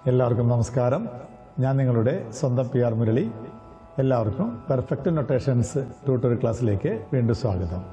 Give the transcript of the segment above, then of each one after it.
എല്ലാവർക്കും നമസ്കാരം ഞാൻ നിങ്ങളുടെ സ്വന്തം പി ആർ മുരളി എല്ലാവർക്കും പെർഫെക്റ്റ് നൊട്ടേഷൻസ് ട്യൂട്ടോറിയൽ ക്ലാസ്സിലേക്ക് വീണ്ടും സ്വാഗതം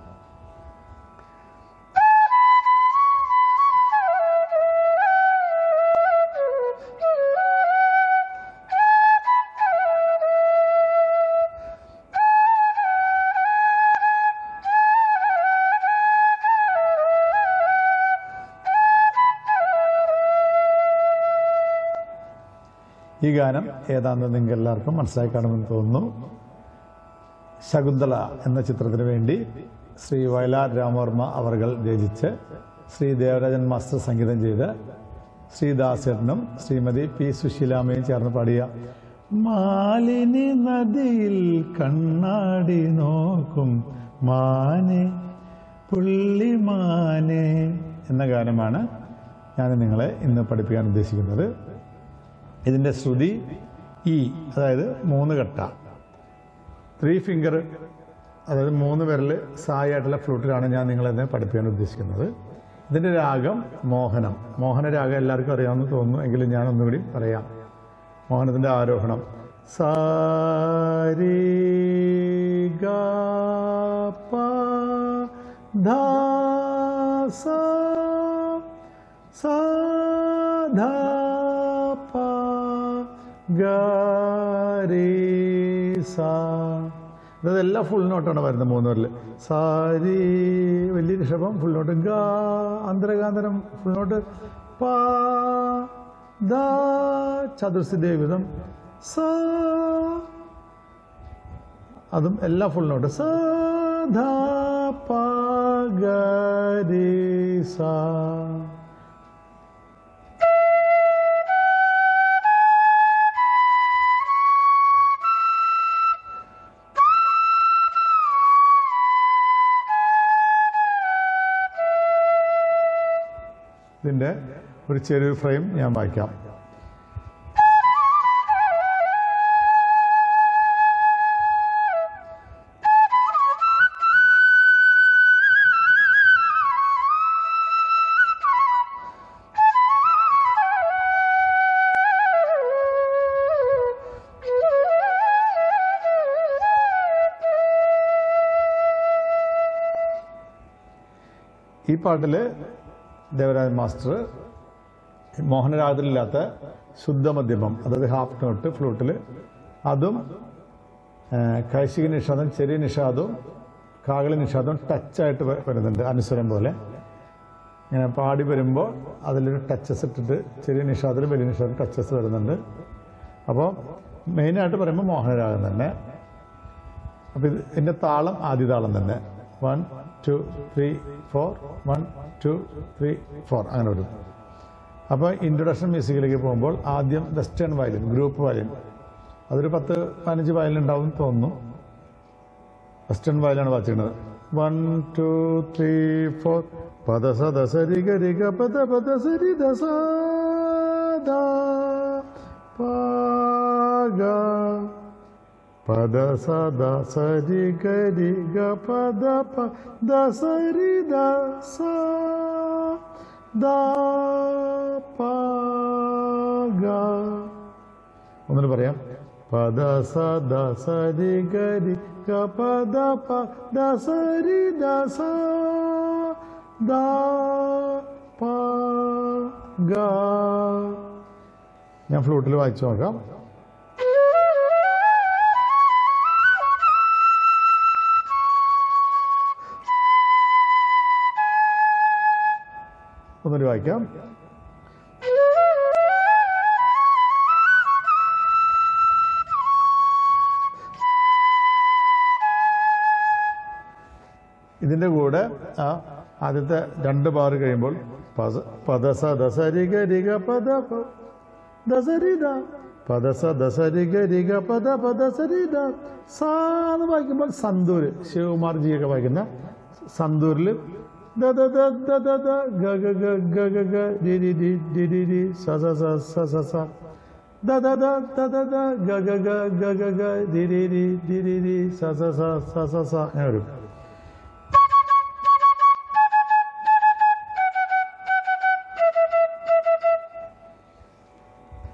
ഈ ഗാനം ഏതാണെന്ന് നിങ്ങൾക്ക് എല്ലാവർക്കും മനസ്സിലാക്കി കാണുമെന്ന് തോന്നുന്നു ശകുന്തള എന്ന ചിത്രത്തിന് വേണ്ടി ശ്രീ വയലാർ രാമവർമ്മ അവർകൾ രചിച്ച് ശ്രീ ദേവരാജൻ മാസ്റ്റർ സംഗീതം ചെയ്ത് ശ്രീ ദാസേട്ടനും ശ്രീമതി പി സുശീലാമയും ചേർന്ന് പാടിയ മാലിനി നദിയിൽ കണ്ണാടി നോക്കും മാനെ പുള്ളിമാനെ എന്ന ഗാനമാണ് ഞാൻ നിങ്ങളെ ഇന്ന് പഠിപ്പിക്കാൻ ഉദ്ദേശിക്കുന്നത് ഇതിൻ്റെ ശ്രുതി ഇ അതായത് മൂന്ന് കട്ട ത്രീ ഫിംഗർ അതായത് മൂന്ന് വിരൽ സായായിട്ടുള്ള ഫ്ലൂട്ടിലാണ് ഞാൻ നിങ്ങളെന്നെ പഠിപ്പിക്കാൻ ഉദ്ദേശിക്കുന്നത് ഇതിൻ്റെ രാഗം മോഹനം മോഹന രാഗം എല്ലാവർക്കും അറിയാമെന്ന് തോന്നുന്നു എങ്കിലും ഞാൻ ഒന്നുകൂടി പറയാം മോഹനത്തിൻ്റെ ആരോഹണം സാരി ഗ പ ധ സ സ ധ പ ഗ രി സ ഇതെല്ലാം ഫുൾ നോട്ടാണ് വരുന്നത് മൂന്ന് പേരിൽ സാരി വലിയ ഋഷഭം ഫുൾ നോട്ട് ഗ അന്തരകാന്തരം ഫുൾ നോട്ട് പ ദ ചതുർസ്ഥിദേവിതം സ അതും എല്ലാം ഫുൾ നോട്ട് സ ധ പ ഗ രി സ ഇതിൻ്റെ ഒരു ചെറിയൊരു ഫ്രെയിം ഞാൻ വായിക്കാം ഈ പാട്ടിൽ ദേവരാജൻ മാസ്റ്റർ മോഹനരാഗത്തിലില്ലാത്ത ശുദ്ധമധ്യമം അതായത് ഹാഫ് നോട്ട് ഫ്ലൂട്ടിൽ അതും ആ, കൈശിക നിഷാദം ചെറിയ നിഷാദവും കാകളി നിഷാദവും ടച്ചായിട്ട് വ- വരുന്നുണ്ട് അനുസ്വരം പോലെ ഇങ്ങനെ പാടി വരുമ്പോൾ അതിലൊരു ടച്ചസ് ഇട്ടിട്ട് ചെറിയ നിഷാദത്തിലും വലിയ നിഷാദം ടച്ചസ് വരുന്നുണ്ട് അപ്പോൾ മെയിനായിട്ട് പറയുമ്പോൾ മോഹനരാഗം തന്നെ അപ്പോൾ ഇത് ഇതിൻ്റെ താളം ആദ്യ താളം തന്നെ one two three four one two three four അങ്ങനെ വരും അപ്പോൾ ഇൻട്രൊഡക്ഷൻ മ്യൂസിക്കിലേക്ക് പോകുമ്പോൾ ആദ്യം വെസ്റ്റേൺ വയലിൻ ഗ്രൂപ്പ് വയലിൻ അതൊരു പത്ത് പതിനഞ്ച് വയലിൻ ഉണ്ടാവും എന്ന് തോന്നുന്നു വെസ്റ്റേൺ വയലാണ് വായിച്ചിരുന്നത് വൺ ടു ത്രീ ഫോർ പദ സദ സരി ഗരി ഗ പദ പദ സരി ദ സ ദ പ ഗ പദ സദ സരി ഗരി ഗ പദ പ ദ സരി ദ സ ദ പ ഗ ഒന്നിന് പറയാം പദ സദ സരി ഗരി ഗ പദ പ ദ സരി ദ സ ദ പ ഗ ഞാൻ ഫ്ലൂട്ടിൽ വായിച്ചു നോക്കാം ഒന്നൊരു വായിക്കാം ഇതിൻ്റെ കൂടെ ആ ആദ്യത്തെ രണ്ട് ബാർ കഴിയുമ്പോൾ പസ- പദസ ദസരിക റിക പദ പ ദസരിത പദസ ദസരിക റിക പദ പദസരിത സാ എന്ന് വായിക്കുമ്പോൾ സന്തൂര് ശിവകുമാർ ജിയൊക്കെ വായിക്കുന്ന സന്തൂരിൽ ദ ദ ദ ദ ദ ദ ഗ ഗ ഗ ഗ ഗ ഗ രി രി രി രി രി രി സ സ സ സ സ സ ദ ദ ദ ദ ദ ദ ഗ ഗ ഗ ഗ ഗ ഗ രി രി രി രി രി രി സ സ സ സ സ സ അങ്ങനെ വരും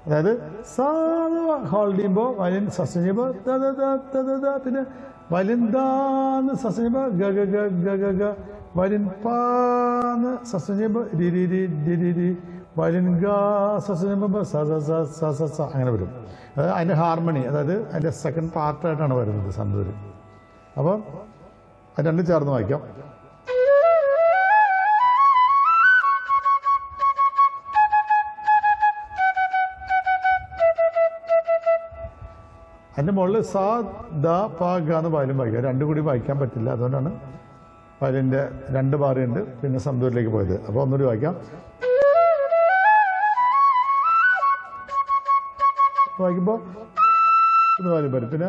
അതായത് സാ ഹോൾഡ് ചെയ്യുമ്പോൾ വയലിൻ സസ്റ്റൈൻ ചെയ്യുമ്പോൾ ദ ദ ദ ദ ദ ദ പിന്നെ വയലിൻ ദാന്ന് സസ്റ്റൈൻ ചെയ്യുമ്പോൾ ഗ ഗ ഗ ഗ ഗ ഗ വയലിൻ പാന്ന് സസ്റ്റൈൻ ചെയ്യുമ്പോൾ രി രി രി രി രി രി വയലിൻ ഗ സസ്റ്റൈൻ ചെയ്യുമ്പോൾ സ സ സ സ സ സ അങ്ങനെ വരും അതായത് അതിൻ്റെ ഹാർമണി അതായത് അതിൻ്റെ സെക്കൻഡ് പാർട്ടായിട്ടാണ് വരുന്നത് സന്തൂര് അപ്പം അത് രണ്ടും ചേർന്ന് വായിക്കാം അതിൻ്റെ മുകളിൽ സാ ദ പ ഗ എന്ന് വയലും വായിക്കുക രണ്ടും കൂടി വായിക്കാൻ പറ്റില്ല അതുകൊണ്ടാണ് വയലിൻ്റെ രണ്ട് ബാറുണ്ട് പിന്നെ സന്തൂരിലേക്ക് പോയത് അപ്പോൾ ഒന്നുകൂടി വായിക്കാം വായിക്കുമ്പോൾ ഒന്ന് വയലിൻ വരും പിന്നെ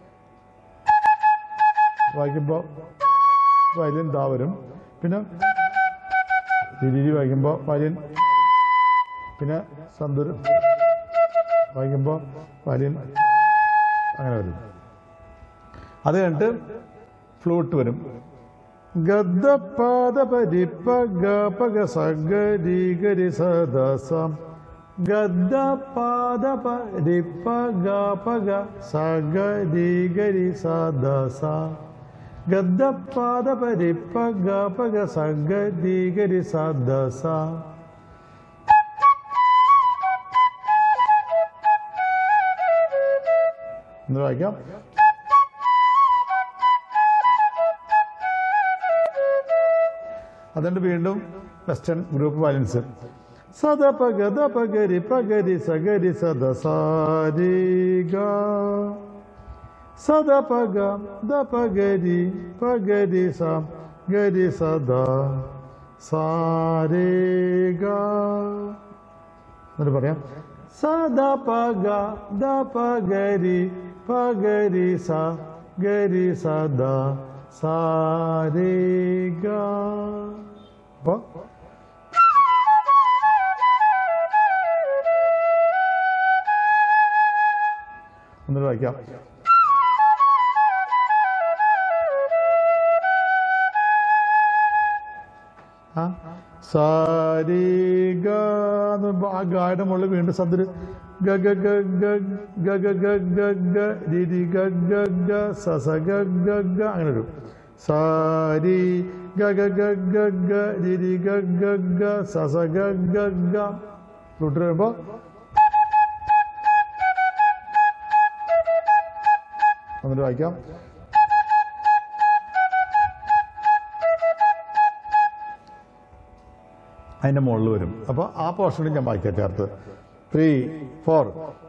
വായിക്കുമ്പോൾ വയലിൻ ദാ വരും പിന്നെ തിരിരി വായിക്കുമ്പോൾ വയലിൻ പിന്നെ സന്തൂർ വായിക്കുമ്പോൾ വയലിൻ അങ്ങനെ വരും അത് കഴിഞ്ഞിട്ട് ഫ്ലൂട്ട് വരും ഗദ്ദ പാദ പരിപ്പ ഗ പഗ സഗരി ഗരി സദസം ഗദ്ദ പാദ പരിപ്പ ഗ പഗ സഗരി ഗരി സദസ ഗദ്ദ പാദ പരിപ്പ ഗ പഗ സഗരി ഗരി സദസ ഒന്ന് വായിക്കാം അതുകൊണ്ട് വീണ്ടും വെസ്റ്റേൺ ഗ്രൂപ്പ് വയലൻസ് സദ പഗ ദ പഗരി പഗരി സഗരി സദ സാരി ഗ സദ പഗ ദ പഗരി പഗരി സ ഗരി സദ സാരേ ഗ എന്നിട്ട് പറയാം സദ പഗ ദ പഗരി പഗരി സ ഗരി സദ സാരേ ഗ അപ്പൊ ഒന്നുകൂടി വായിക്കാം ആ സാരി ഗ എന്ന് പറയുമ്പോ ആ ഗായുടെ മുകളിൽ വീണ്ടും സന്ദര് ഗ ഗ ഗ ഗ ഗ ഗ ഗ ഗ ഗ രി രി ഗ ഗ ഗ സ സ ഗ ഗ ഗ അങ്ങനെ വരും സാരി ഗ ഗ ഗ ഗ ഗ രി രി ഗ ഗ ഗ സ സ ഗ ഗ ഗ ഫ്ലൂട്ട് വരുമ്പോ എന്നിട്ട് വായിക്കാം അതിൻ്റെ മുകളിൽ വരും അപ്പോൾ ആ പോർഷനിൽ ഞാൻ വായിക്കാം ചേർത്ത് ത്രീ ഫോർ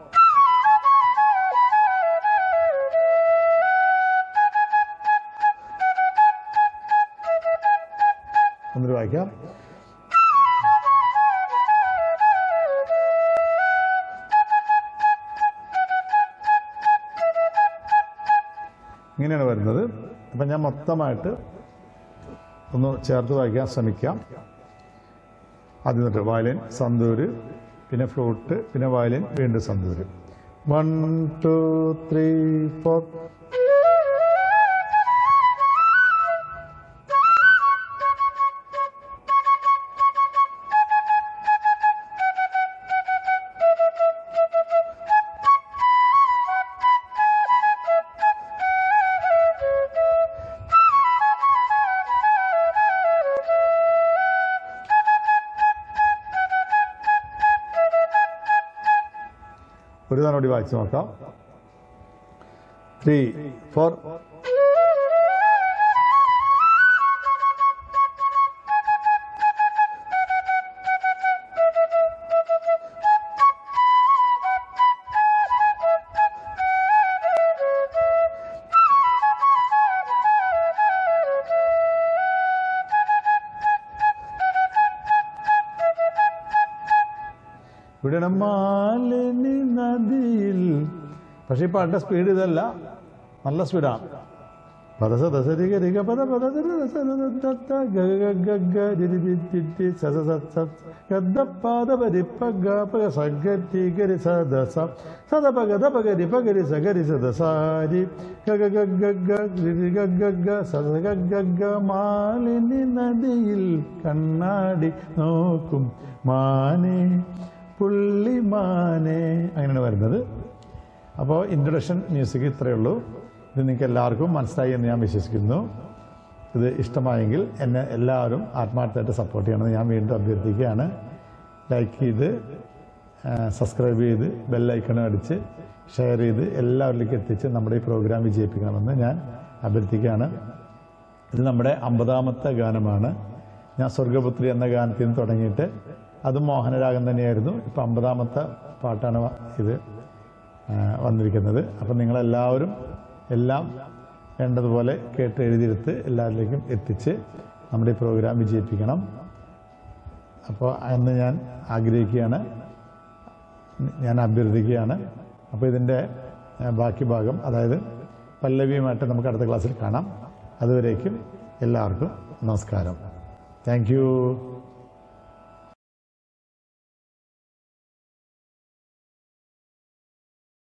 എന്നിട്ട് വായിക്കാം ഇങ്ങനെയാണ് വരുന്നത് അപ്പം ഞാൻ മൊത്തമായിട്ട് ഒന്ന് ചേർത്ത് വായിക്കാൻ ശ്രമിക്കാം ആദ്യം തൊട്ട് വയലിൻ സന്തൂര് പിന്നെ ഫ്ലൂട്ട് പിന്നെ വയലിൻ വീണ്ടും santoor one two three four ഒരു തവണ കൂടി വായിച്ചു നോക്കാം ത്രീ ഫോർ ഇവിടെ മാലിനി നദിയിൽ പക്ഷെ ഈ പാട്ടിന്റെ സ്പീഡ് ഇതല്ല നല്ല സ്പീഡാണ് പദസ ദസരി ഗരിക പദ പദ ദരി ദസ ദ ദ ദ ഗ ഗ ഗ ഗ രി രി രി രി രി സ സ സ സ ഗദ്ദ പാദ പരി പ ഗ പ ഗ സ ഗ ടി ഗ രി സ ദ സ സ ദ പ ഗ ദ പ ഗ രി പ ഗ രി സ ഗ രി സ ദ സ രി ഗ ഗ ഗ ഗ ഗ രി രി ഗ ഗ ഗ സ സ ഗ ഗ ഗ മാലിനി നദിയിൽ കണ്ണാടി നോക്കും മാനേ പുള്ളിമാനെ അങ്ങനെയാണ് വരുന്നത് അപ്പോൾ ഇൻട്രൊഡക്ഷൻ മ്യൂസിക് ഇത്രയേ ഉള്ളൂ ഇത് നിങ്ങൾക്ക് എല്ലാവർക്കും മനസ്സിലായി എന്ന് ഞാൻ വിശ്വസിക്കുന്നു ഇത് ഇഷ്ടമായെങ്കിൽ എന്നെ എല്ലാവരും ആത്മാർത്ഥമായിട്ട് സപ്പോർട്ട് ചെയ്യണമെന്ന് ഞാൻ വീണ്ടും അഭ്യർത്ഥിക്കുകയാണ് ലൈക്ക് ചെയ്ത് സബ്സ്ക്രൈബ് ചെയ്ത് ബെല്ലൈക്കണും അടിച്ച് ഷെയർ ചെയ്ത് എല്ലാവരിലേക്കും എത്തിച്ച് നമ്മുടെ ഈ പ്രോഗ്രാം വിജയിപ്പിക്കണമെന്ന് ഞാൻ അഭ്യർത്ഥിക്കുകയാണ് ഇത് നമ്മുടെ അമ്പതാമത്തെ ഗാനമാണ് ഞാൻ സ്വർഗപുത്രി എന്ന ഗാനത്തിൽ നിന്ന് തുടങ്ങിയിട്ട് അത് മോഹനരാഗം തന്നെയായിരുന്നു ഇപ്പം അമ്പതാമത്തെ പാട്ടാണ് വ- ഇത് ആ, വന്നിരിക്കുന്നത് അപ്പം നിങ്ങളെല്ലാവരും എല്ലാം വേണ്ടതുപോലെ കേട്ട് എഴുതിയെടുത്ത് എല്ലാവരിലേക്കും എത്തിച്ച് നമ്മുടെ ഈ പ്രോഗ്രാം വിജയിപ്പിക്കണം അപ്പോൾ എന്ന് ഞാൻ ആഗ്രഹിക്കുകയാണ് ഞാൻ അഭ്യർത്ഥിക്കുകയാണ് അപ്പോൾ ഇതിൻ്റെ ആ, ബാക്കി ഭാഗം അതായത് പല്ലവിയുമായിട്ട് നമുക്ക് അടുത്ത ക്ലാസ്സിൽ കാണാം അതുവരേക്കും എല്ലാവർക്കും നമസ്കാരം താങ്ക് യു